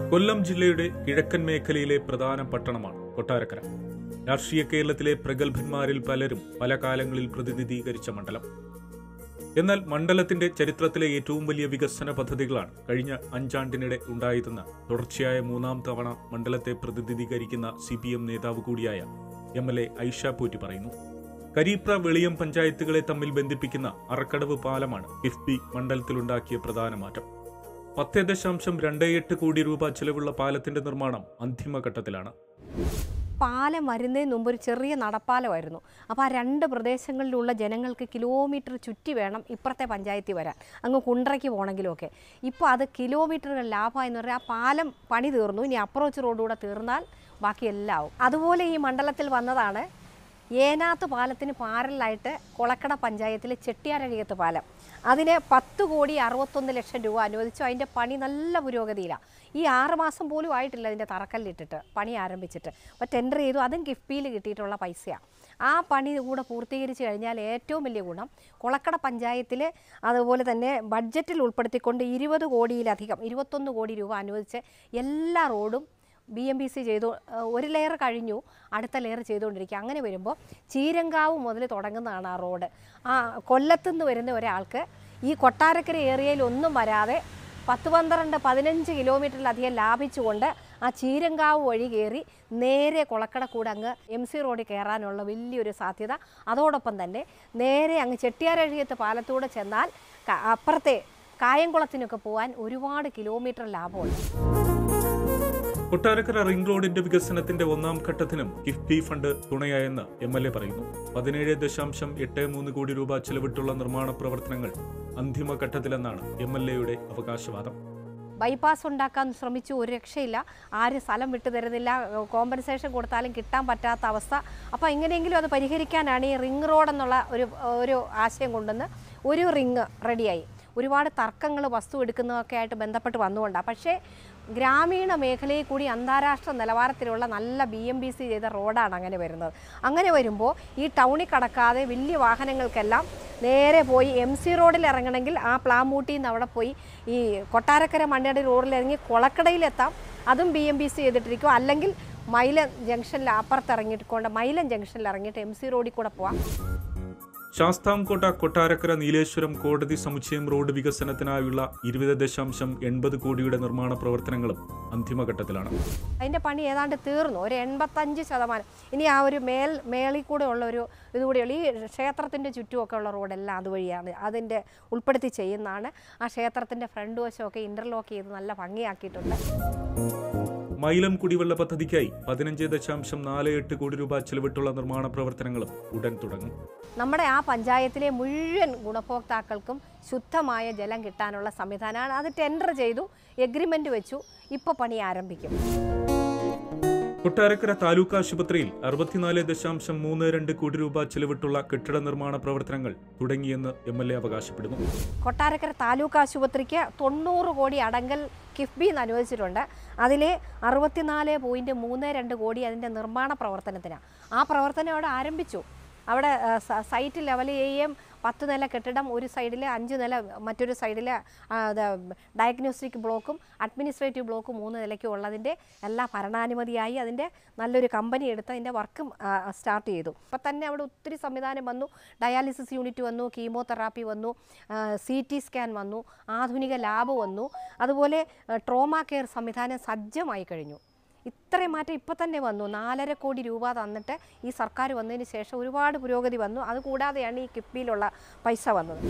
കൊല്ലം ജില്ലയുടെ കിഴക്കൻ മേഖലയിലെ പ്രധാന പട്ടണമാണ് കൊട്ടാരക്കര രാഷ്ട്രീയ കേരളത്തിലെ പ്രഗത്ഭന്മാരിൽ പലരും പല കാലങ്ങളിൽ പ്രതിനിധീകരിച്ച മണ്ഡലം എന്നാൽ മണ്ഡലത്തിന്റെ ചരിത്രത്തിലെ ഏറ്റവും വലിയ വികസന പദ്ധതികളാണ് കഴിഞ്ഞ അഞ്ചാണ്ടിനിടെ ഉണ്ടായതെന്ന് തുടർച്ചയായ മൂന്നാം തവണ മണ്ഡലത്തെ പ്രതിനിധീകരിക്കുന്ന സി പി എം നേതാവ് കൂടിയായ M L A Aisha Potti പറയുന്നു കരീപ്ര വെളിയം പഞ്ചായത്തുകളെ തമ്മിൽ ബന്ധിപ്പിക്കുന്ന അറക്കടവ് പാലമാണ് കിഫ്ബി മണ്ഡലത്തിലുണ്ടാക്കിയ പ്രധാന മാറ്റം പത്ത് ദശാംശം രണ്ട് എട്ട് കോടി രൂപ ചെലവുള്ള പാലത്തിന്റെ നിർമ്മാണം അന്തിമഘട്ടത്തിലാണ് പാലം വരുന്നതിന് മുമ്പ് ഒരു ചെറിയ നടപ്പാലമായിരുന്നു അപ്പോൾ ആ രണ്ട് പ്രദേശങ്ങളിലുള്ള ജനങ്ങൾക്ക് കിലോമീറ്റർ ചുറ്റി വേണം ഇപ്പുറത്തെ പഞ്ചായത്തിൽ വരാൻ അങ്ങ് കുണ്ടറയ്ക്ക് പോകണമെങ്കിലും ഒക്കെ ഇപ്പോൾ അത് കിലോമീറ്ററുകൾ ലാഭമായെന്ന് പറഞ്ഞാൽ ആ പാലം പണി തീർന്നു ഇനി അപ്രോച്ച് റോഡുകൂടെ തീർന്നാൽ ബാക്കി എല്ലാം ആവും അതുപോലെ ഈ മണ്ഡലത്തിൽ വന്നതാണ് ഏനാത്ത് പാലത്തിന് പാരലായിട്ട് കൊളക്കട പഞ്ചായത്തിലെ ചെട്ടിയാരഴിയത്ത് പാലം അതിന് പത്ത് കോടി അറുപത്തൊന്ന് ലക്ഷം രൂപ അനുവദിച്ചു അതിൻ്റെ പണി നല്ല പുരോഗതിയിലാണ് ഈ ആറ് മാസം പോലും ആയിട്ടില്ല അതിൻ്റെ തറക്കല്ലിട്ടിട്ട് പണി ആരംഭിച്ചിട്ട് അപ്പോൾ ടെൻഡർ ചെയ്തു അതും കിഫ്ബിയിൽ കിട്ടിയിട്ടുള്ള പൈസയാണ് ആ പണി കൂടെ പൂർത്തീകരിച്ച് കഴിഞ്ഞാൽ ഏറ്റവും വലിയ ഗുണം കൊളക്കട പഞ്ചായത്തിൽ അതുപോലെ തന്നെ ബഡ്ജറ്റിൽ ഉൾപ്പെടുത്തിക്കൊണ്ട് ഇരുപത് കോടിയിലധികം ഇരുപത്തൊന്ന് കോടി രൂപ അനുവദിച്ച് എല്ലാ റോഡും ബി എം ബി സി ചെയ്തു ഏഹ് ഒരു ലെയർ കഴിഞ്ഞു അടുത്ത ലെയർ ചെയ്തുകൊണ്ടിരിക്കുക അങ്ങനെ വരുമ്പോൾ ചീരങ്കാവ് മുതൽ തുടങ്ങുന്നതാണ് ആ റോഡ് ആ കൊല്ലത്തുനിന്ന് വരുന്ന ഒരാൾക്ക് ഈ കൊട്ടാരക്കര ഏരിയയിൽ ഒന്നും വരാതെ പത്ത് പന്ത്രണ്ട് പതിനഞ്ച് കിലോമീറ്ററിലധികം ലാഭിച്ചുകൊണ്ട് ആ ചീരങ്കാവ് വഴി കയറി നേരെ കുളക്കട കൂടെ അങ്ങ് എം സി റോഡിൽ കയറാനുള്ള വലിയൊരു സാധ്യത അതോടൊപ്പം തന്നെ നേരെ അങ്ങ് ചെട്ടിയാരഴിയത്ത് പാലത്തൂടെ ചെന്നാൽ ക- അപ്പുറത്തെ കായംകുളത്തിനൊക്കെ പോകാൻ ഒരുപാട് കിലോമീറ്റർ ലാഭമുണ്ട് കൊട്ടാരക്കര റിംഗ് റോഡിന്റെ വികസനത്തിന്റെ ഒന്നാം ഘട്ടത്തിനും കിഫ്ബി ഫണ്ട് തുണയായെന്ന് എം എൽ എ പറയുന്നു പതിനേഴ് ദശാംശം എട്ട് മൂന്ന് കോടി രൂപ ചെലവിട്ടുള്ള നിർമ്മാണ പ്രവർത്തനങ്ങൾ അന്തിമഘട്ടത്തിലെന്നാണ് എം എൽ എയുടെ അവകാശവാദം ബൈപ്പാസ് ഉണ്ടാക്കാൻ ശ്രമിച്ചു ഒരു രക്ഷയില്ല ആരും സ്ഥലം വിട്ടു തരുന്നില്ല കോമ്പൻസേഷൻ കൊടുത്താലും കിട്ടാൻ പറ്റാത്ത അവസ്ഥ അപ്പോൾ എങ്ങനെയെങ്കിലും അത് പരിഹരിക്കാനാണ് ഈ റിംഗ് റോഡ് എന്നുള്ള ഒരു ഒരു ആശയം കൊണ്ടുവന്ന് ഒരു റിങ് റെഡിയായി ഒരുപാട് തർക്കങ്ങൾ വസ്തു എടുക്കുന്നതൊക്കെ ആയിട്ട് ബന്ധപ്പെട്ട് വന്നുകൊണ്ടാണ് പക്ഷേ ഗ്രാമീണ മേഖലയിൽ കൂടി അന്താരാഷ്ട്ര നിലവാരത്തിലുള്ള നല്ല ബി എം ബി സി ചെയ്ത റോഡാണ് അങ്ങനെ വരുന്നത് അങ്ങനെ വരുമ്പോൾ ഈ ടൗണിൽ കടക്കാതെ വലിയ വാഹനങ്ങൾക്കെല്ലാം നേരെ പോയി എം സി റോഡിൽ ഇറങ്ങണമെങ്കിൽ ആ പ്ലാമൂട്ടിയിൽ നിന്ന് അവിടെ പോയി ഈ കൊട്ടാരക്കര മണ്ണിയടി റോഡിൽ ഇറങ്ങി കൊളക്കടയിലെത്താം അതും ബി എം ബി സി ചെയ്തിട്ടിരിക്കും അല്ലെങ്കിൽ മൈലൻ ജംഗ്ഷനിൽ അപ്പുറത്ത് ഇറങ്ങിയിട്ട് കൊണ്ട് മൈലൻ ജംഗ്ഷനിൽ ഇറങ്ങിയിട്ട് എം സി റോഡിൽ കൂടെ പോവാം ശാസ്താംകോട്ട കൊട്ടാരക്കര നീലേശ്വരം കോടതി സമുച്ചയം റോഡ് വികസനത്തിനായുള്ള ഇരുപത് ദശാംശം എൺപത് കോടിയുടെ നിർമ്മാണ പ്രവർത്തനങ്ങളും അന്തിമഘട്ടത്തിലാണ് അതിൻ്റെ പണി ഏതാണ്ട് തീർന്നു ഒരു എൺപത്തഞ്ച് ശതമാനം ഇനി ആ ഒരു മേൽ മേളിൽ കൂടെ ഉള്ള ഒരു ഇതുകൂടെയുള്ള ഈ ക്ഷേത്രത്തിൻ്റെ ചുറ്റുമൊക്കെ ഉള്ള റോഡെല്ലാം അതുവഴിയാണ് അതിൻ്റെ ഉൾപ്പെടുത്തി ചെയ്യുന്നതാണ് ആ ക്ഷേത്രത്തിൻ്റെ ഫ്രണ്ട് വശമൊക്കെ ഇൻ്റർലോക്ക് ചെയ്ത് നല്ല ഭംഗിയാക്കിയിട്ടുണ്ട് മൈലം കുടിവെള്ള പദ്ധതിക്കായി പതിനഞ്ച് ദശാംശം നാല് എട്ട് കോടി രൂപ ചെലവിട്ടുള്ള നിർമ്മാണ പ്രവർത്തനങ്ങളും ഉടൻ തുടങ്ങും നമ്മുടെ ആ പഞ്ചായത്തിലെ മുഴുവൻ ഗുണഭോക്താക്കൾക്കും ശുദ്ധമായ ജലം കിട്ടാനുള്ള സംവിധാനമാണ് അത് ടെൻഡർ ചെയ്തു എഗ്രിമെൻ്റ് വെച്ചു ഇപ്പോൾ പണി ആരംഭിക്കും കൊട്ടാരക്കര താലൂക്ക് ആശുപത്രിയിൽ അറുപത്തിനാല് ദശാംശം മൂന്ന് രണ്ട് കോടി രൂപ ചെലവിട്ടുള്ള കെട്ടിട നിർമ്മാണ പ്രവർത്തനങ്ങൾ തുടങ്ങിയെന്ന് എം എൽ എ അവകാശപ്പെടുന്നു കൊട്ടാരക്കര താലൂക്ക് ആശുപത്രിക്ക് തൊണ്ണൂറ് കോടി അടങ്കൽ കിഫ്ബിന്ന് അനുവദിച്ചിട്ടുണ്ട് അതിൽ അറുപത്തിനാല് പോയിൻറ്റ് മൂന്ന് രണ്ട് കോടി അതിൻ്റെ നിർമ്മാണ പ്രവർത്തനത്തിനാണ് ആ പ്രവർത്തനം അവിടെ ആരംഭിച്ചു അവിടെ ആ, സ- സൈറ്റ് ലെവൽ ചെയ്യുകയും പത്ത് നില കെട്ടിടം ഒരു സൈഡിൽ അഞ്ച് നില മറ്റൊരു സൈഡിൽ ഡയഗ്നോസ്റ്റിക് ബ്ലോക്കും അഡ്മിനിസ്ട്രേറ്റീവ് ബ്ലോക്കും മൂന്ന് നിലയ്ക്കും ഉള്ളതിൻ്റെ എല്ലാ ഭരണാനുമതിയായി അതിൻ്റെ നല്ലൊരു കമ്പനി എടുത്ത് അതിൻ്റെ വർക്കും സ്റ്റാർട്ട് ചെയ്തു അപ്പം തന്നെ അവിടെ ഒത്തിരി സംവിധാനം വന്നു ഡയാലിസിസ് യൂണിറ്റ് വന്നു കീമോതെറാപ്പി വന്നു സി ടി സ്കാൻ വന്നു ആധുനിക ലാബ് വന്നു അതുപോലെ ട്രോമ കെയർ സംവിധാനം സജ്ജമായി കഴിഞ്ഞു ഇത്രയും മാറ്റം ഇപ്പം തന്നെ വന്നു നാലര കോടി രൂപ തന്നിട്ട് ഈ സർക്കാർ വന്നതിന് ശേഷം ഒരുപാട് പുരോഗതി വന്നു അതുകൂടാതെയാണ് ഈ കിഫ്ബിയിലുള്ള പൈസ വന്നത്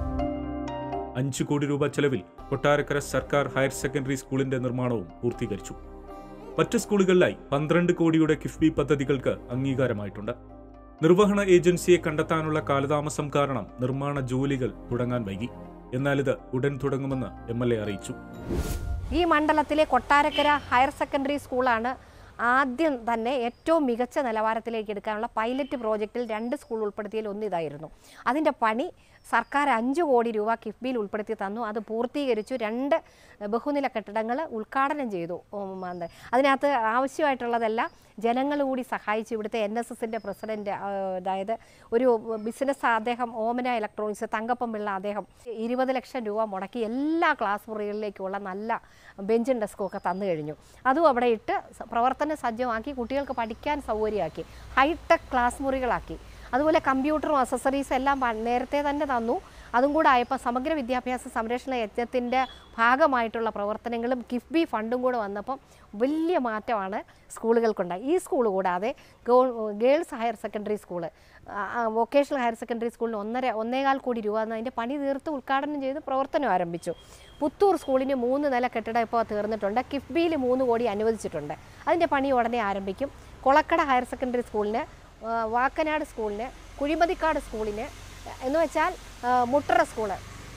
അഞ്ച് കോടി രൂപ ചെലവിൽ കൊട്ടാരക്കര സർക്കാർ ഹയർ സെക്കൻഡറി സ്കൂളിന്റെ നിർമ്മാണവും പൂർത്തീകരിച്ചു മറ്റ് സ്കൂളുകളിലായി പന്ത്രണ്ട് കോടിയുടെ കിഫ്ബി പദ്ധതികൾക്ക് അംഗീകാരമായിട്ടുണ്ട് നിർവഹണ ഏജൻസിയെ കണ്ടെത്താനുള്ള കാലതാമസം കാരണം നിർമ്മാണ ജോലികൾ തുടങ്ങാൻ വൈകി എന്നാൽ ഇത് ഉടൻ തുടങ്ങുമെന്ന് എം എൽ എ അറിയിച്ചു ഈ മണ്ഡലത്തിലെ കൊട്ടാരക്കര ഹയർ സെക്കൻഡറി സ്കൂളാണ് ആദ്യം തന്നെ ഏറ്റവും മികച്ച നിലവാരത്തിലേക്ക് എടുക്കാനുള്ള പൈലറ്റ് പ്രോജക്റ്റിൽ രണ്ട് സ്കൂൾ ഉൾപ്പെടുത്തിയതിൽ ഒന്ന് ഇതായിരുന്നു അതിൻ്റെ പണി സർക്കാർ അഞ്ച് കോടി രൂപ കിഫ്ബിയിൽ ഉൾപ്പെടുത്തി തന്നു അത് പൂർത്തീകരിച്ചു രണ്ട് ബഹുനില കെട്ടിടങ്ങൾ ഉദ്ഘാടനം ചെയ്തു ഉം, അത് അതിനകത്ത് ആവശ്യമായിട്ടുള്ളതെല്ലാം ജനങ്ങൾ കൂടി സഹായിച്ചു ഇവിടുത്തെ എൻ എസ് എസിൻ്റെ പ്രസിഡൻറ്റ് അതായത് ഒരു ബിസിനസ് അദ്ദേഹം ഓമന ഇലക്ട്രോണിക്സ് തങ്കപ്പം പിള്ള അദ്ദേഹം ഇരുപത് ലക്ഷം രൂപ മുടക്കി എല്ലാ ക്ലാസ് മുറികളിലേക്കുള്ള നല്ല ബെഞ്ചും ഡെസ്കും ഒക്കെ തന്നു കഴിഞ്ഞു അതും അവിടെ ഇട്ട് സ- പ്രവർത്തന സജ്ജമാക്കി കുട്ടികൾക്ക് പഠിക്കാൻ സൗകര്യമാക്കി ഹൈടെക് ക്ലാസ് മുറികളാക്കി അതുപോലെ കമ്പ്യൂട്ടറും അസസറീസും എല്ലാം പ- നേരത്തെ തന്നെ തന്നു അതും കൂടെ ആയപ്പോൾ സമഗ്ര വിദ്യാഭ്യാസ സംരക്ഷണ യജ്ഞത്തിൻ്റെ ഭാഗമായിട്ടുള്ള പ്രവർത്തനങ്ങളും കിഫ്ബി ഫണ്ടും കൂടെ വന്നപ്പം വലിയ മാറ്റമാണ് സ്കൂളുകൾക്കുണ്ടായി ഈ സ്കൂൾ കൂടാതെ ഗോ- girls higher secondary school vocational higher secondary സ്കൂളിന് ഒന്നര ഒന്നേകാൽ കോടി രൂപ എന്ന് അതിൻ്റെ പണി തീർത്ത് ഉദ്ഘാടനം ചെയ്ത് പ്രവർത്തനം ആരംഭിച്ചു പുത്തൂർ സ്കൂളിന് മൂന്ന് നില കെട്ടിടം ഇപ്പോൾ തീർന്നിട്ടുണ്ട് കിഫ്ബിയിൽ മൂന്ന് കോടി അനുവദിച്ചിട്ടുണ്ട് അതിൻ്റെ പണി ഉടനെ ആരംഭിക്കും കൊളക്കട ഹയർ സെക്കൻഡറി സ്കൂളിന് ആ, വാക്കനാട് സ്കൂളിന് കുഴിമതിക്കാട് സ്കൂളിന് എന്ന് വെച്ചാൽ ആ, മുട്ടറ സ്കൂള്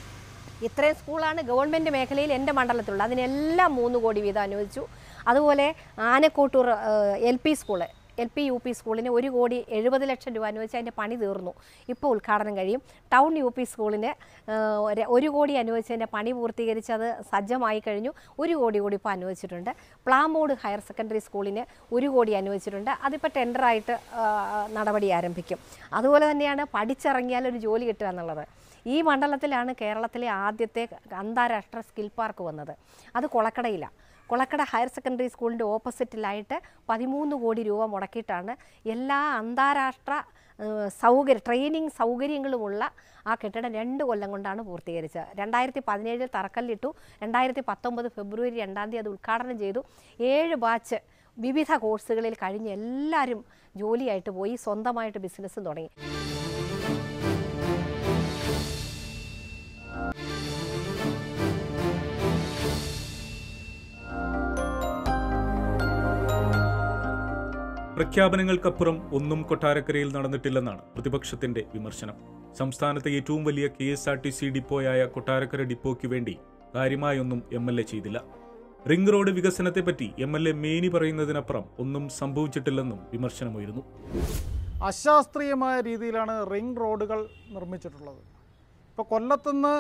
ഇത്രയും സ്കൂളാണ് ഗവൺമെൻറ് മേഖലയിൽ എൻ്റെ മണ്ഡലത്തിലുള്ളത് അതിനെല്ലാം മൂന്ന് കോടി വീതം അനുവദിച്ചു അതുപോലെ Anakottoor L P school L P U P സ്കൂളിന് ഒരു കോടി എഴുപത് ലക്ഷം രൂപ അനുവദിച്ച് അതിൻ്റെ പണി തീർന്നു ഇപ്പോൾ ഉദ്ഘാടനം കഴിയും ടൗൺ യു പി സ്കൂളിന് ആ, ഒരു- ഒരു കോടി അനുവദിച്ചതിൻ്റെ പണി പൂർത്തീകരിച്ചത് സജ്ജമായി കഴിഞ്ഞു ഒരു കോടി കൂടി ഇപ്പോൾ അനുവദിച്ചിട്ടുണ്ട് പ്ലാമോഡ് ഹയർ സെക്കൻഡറി സ്കൂളിന് ഒരു കോടി അനുവദിച്ചിട്ടുണ്ട് അതിപ്പോൾ ടെൻഡറായിട്ട് ആ, നടപടി ആരംഭിക്കും അതുപോലെ തന്നെയാണ് പഠിച്ചിറങ്ങിയാൽ ഒരു ജോലി കിട്ടുക എന്നുള്ളത് ഈ മണ്ഡലത്തിലാണ് കേരളത്തിലെ ആദ്യത്തെ അന്താരാഷ്ട്ര സ്കിൽ പാർക്ക് വന്നത് അത് കൊളക്കടയിലാണ് കൊളക്കട ഹയർ സെക്കൻഡറി സ്കൂളിൻ്റെ ഓപ്പോസിറ്റിലായിട്ട് പതിമൂന്ന് കോടി രൂപ മുടക്കിയിട്ടാണ് എല്ലാ അന്താരാഷ്ട്ര ഏഹ്, സൗകര്യ ട്രെയിനിങ് സൗകര്യങ്ങളുമുള്ള ആ കെട്ടിടം രണ്ട് കൊല്ലം കൊണ്ടാണ് പൂർത്തീകരിച്ചത് രണ്ടായിരത്തി പതിനേഴിൽ തറക്കല്ലിട്ടു രണ്ടായിരത്തി പത്തൊമ്പത് ഫെബ്രുവരി രണ്ടാം തീയതി അത് ഉദ്ഘാടനം ചെയ്തു ഏഴ് ബാച്ച് വിവിധ കോഴ്സുകളിൽ കഴിഞ്ഞ് എല്ലാവരും ജോലിയായിട്ട് പോയി സ്വന്തമായിട്ട് ബിസിനസ്സും തുടങ്ങി പ്രഖ്യാപനങ്ങൾക്കപ്പുറം ഒന്നും കൊട്ടാരക്കരയിൽ നടന്നിട്ടില്ലെന്നാണ് പ്രതിപക്ഷത്തിന്റെ വിമർശനം സംസ്ഥാനത്തെ ഏറ്റവും വലിയ K S R T C ഡിപ്പോയായ കൊട്ടാരക്കര ഡിപ്പോയ്ക്ക് വേണ്ടി കാര്യമായൊന്നും എം എൽ എ ചെയ്തില്ല റിംഗ് റോഡ് വികസനത്തെപ്പറ്റി എം എൽ എ മേനി പറയുന്നതിനപ്പുറം ഒന്നും സംഭവിച്ചിട്ടില്ലെന്നും വിമർശനമുയരുന്നു അശാസ്ത്രീയമായ രീതിയിലാണ് റിംഗ് റോഡുകൾ നിർമ്മിച്ചിട്ടുള്ളത് ഇപ്പോൾ കൊല്ലത്തുനിന്ന്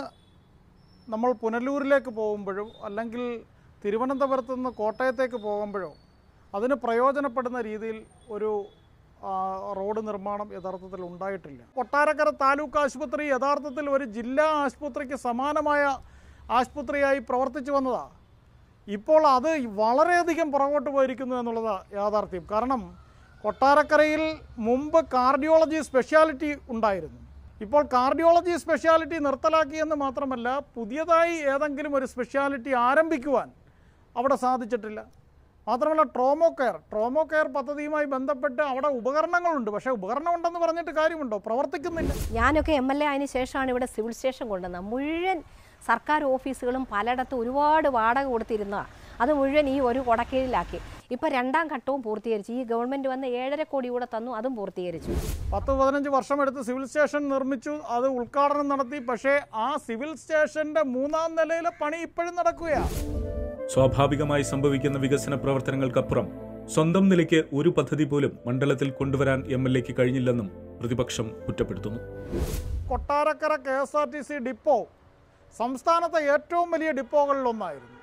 നമ്മൾ പുനലൂരിലേക്ക് പോകുമ്പോഴും അല്ലെങ്കിൽ തിരുവനന്തപുരത്ത് നിന്ന് കോട്ടയത്തേക്ക് പോകുമ്പോഴോ അതിന് പ്രയോജനപ്പെടുന്ന രീതിയിൽ ഒരു ആ, റോഡ് നിർമ്മാണം യഥാർത്ഥത്തിൽ ഉണ്ടായിട്ടില്ല കൊട്ടാരക്കര താലൂക്ക് ആശുപത്രി യഥാർത്ഥത്തിൽ ഒരു ജില്ലാ ആശുപത്രിക്ക് സമാനമായ ആശുപത്രിയായി പ്രവർത്തിച്ചു വന്നതാണ് ഇപ്പോൾ അത് വളരെയധികം പുറകോട്ട് പോയിരിക്കുന്നു എന്നുള്ളതാണ് യാഥാർത്ഥ്യം കാരണം കൊട്ടാരക്കരയിൽ മുമ്പ് കാർഡിയോളജി സ്പെഷ്യാലിറ്റി ഉണ്ടായിരുന്നു ഇപ്പോൾ കാർഡിയോളജി സ്പെഷ്യാലിറ്റി നിർത്തലാക്കിയെന്ന് മാത്രമല്ല പുതിയതായി ഏതെങ്കിലും ഒരു സ്പെഷ്യാലിറ്റി ആരംഭിക്കുവാൻ അവിടെ സാധിച്ചിട്ടില്ല മാത്രമല്ല ട്രോമോ കെയർ ട്രോമോ കെയർ പദ്ധതിയുമായി ബന്ധപ്പെട്ട് അവിടെ ഉപകരണങ്ങളുണ്ട് പക്ഷേ ഉപകരണം ഉണ്ടെന്ന് പറഞ്ഞിട്ട് കാര്യമുണ്ടോ പ്രവർത്തിക്കുന്നില്ല ഞാനൊക്കെ എം എൽ എ ആയതിനു ശേഷമാണ് ഇവിടെ സിവിൽ സ്റ്റേഷൻ കൊണ്ടുവന്നത് മുഴുവൻ സർക്കാർ ഓഫീസുകളും പലയിടത്തും ഒരുപാട് വാടക കൊടുത്തിരുന്നതാണ് അത് മുഴുവൻ ഈ ഒരു കൊടക്കീഴിലാക്കി ഇപ്പോൾ രണ്ടാം ഘട്ടവും പൂർത്തീകരിച്ചു ഈ ഗവൺമെൻറ് വന്ന് ഏഴര കോടി കൂടെ തന്നു അതും പൂർത്തീകരിച്ചു പത്ത് പതിനഞ്ച് വർഷമെടുത്ത് സിവിൽ സ്റ്റേഷൻ നിർമ്മിച്ചു അത് ഉദ്ഘാടനം നടത്തി പക്ഷേ ആ സിവിൽ സ്റ്റേഷന്റെ മൂന്നാം നിലയിലെ പണി ഇപ്പോഴും നടക്കുകയാണ് സ്വാഭാവികമായി സംഭവിക്കുന്ന വികസന പ്രവർത്തനങ്ങൾക്കപ്പുറം സ്വന്തം നിലയ്ക്ക് ഒരു പദ്ധതി പോലും മണ്ഡലത്തിൽ കൊണ്ടുവരാൻ എം എൽ എക്ക് കഴിഞ്ഞില്ലെന്നും പ്രതിപക്ഷം കുറ്റപ്പെടുത്തുന്നു Kottarakkara K S R T C depot സംസ്ഥാനത്തെ ഏറ്റവും വലിയ ഡിപ്പോകളിലൊന്നായിരുന്നു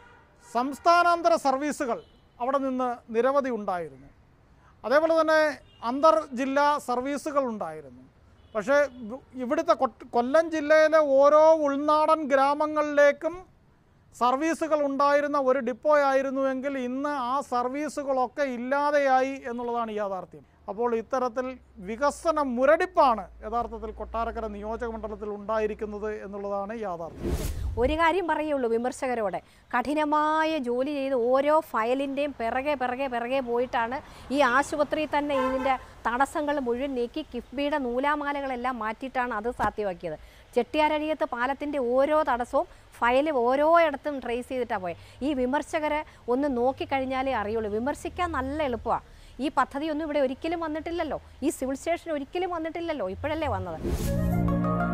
സംസ്ഥാനാന്തര സർവീസുകൾ അവിടെ നിന്ന് നിരവധി ഉണ്ടായിരുന്നു അതേപോലെ തന്നെ അന്തർ ജില്ലാ സർവീസുകൾ ഉണ്ടായിരുന്നു പക്ഷേ ഇവ്- ഇവിടുത്തെ കൊട്ട്- കൊല്ലം ജില്ലയിലെ ഓരോ ഉൾനാടൻ ഗ്രാമങ്ങളിലേക്കും സർവീസുകൾ ഉണ്ടായിരുന്ന ഒരു ഡിപ്പോ ആയിരുന്നുവെങ്കിൽ ഇന്ന് ആ സർവീസുകളൊക്കെ ഇല്ലാതെയായി എന്നുള്ളതാണ് യാഥാർത്ഥ്യം അപ്പോൾ ഇത്തരത്തിൽ വികസന മുരടിപ്പാണ് യഥാർത്ഥത്തിൽ കൊട്ടാരക്കര നിയോജക മണ്ഡലത്തിൽ ഉണ്ടായിരിക്കുന്നത് എന്നുള്ളതാണ് യാഥാർത്ഥ്യം ഒരു കാര്യം പറയുള്ളൂ വിമർശകരോട് കഠിനമായ ജോലി ചെയ്ത് ഓരോ ഫയലിൻ്റെയും പിറകെ പിറകെ പിറകെ പോയിട്ടാണ് ഈ ആശുപത്രിയിൽ തന്നെ ഇതിൻ്റെ തടസ്സങ്ങൾ മുഴുവൻ നീക്കി കിഫ്ബിയുടെ നൂലാമാലകളെല്ലാം മാറ്റിയിട്ടാണ് അത് സാധ്യമാക്കിയത് ചെട്ടിയാരഴിയത്ത് പാലത്തിൻ്റെ ഓരോ തടസ്സവും ഫയൽ ഓരോ ഇടത്തും ട്രേസ് ചെയ്തിട്ടാണ് പോയത് ഈ വിമർശകരെ ഒന്ന് നോക്കിക്കഴിഞ്ഞാലേ അറിയുള്ളൂ വിമർശിക്കാൻ നല്ല എളുപ്പമാണ് ഈ പദ്ധതിയൊന്നും ഇവിടെ ഒരിക്കലും വന്നിട്ടില്ലല്ലോ ഈ സിവിൽ സ്റ്റേഷൻ ഒരിക്കലും വന്നിട്ടില്ലല്ലോ ഇപ്പോഴല്ലേ വന്നത്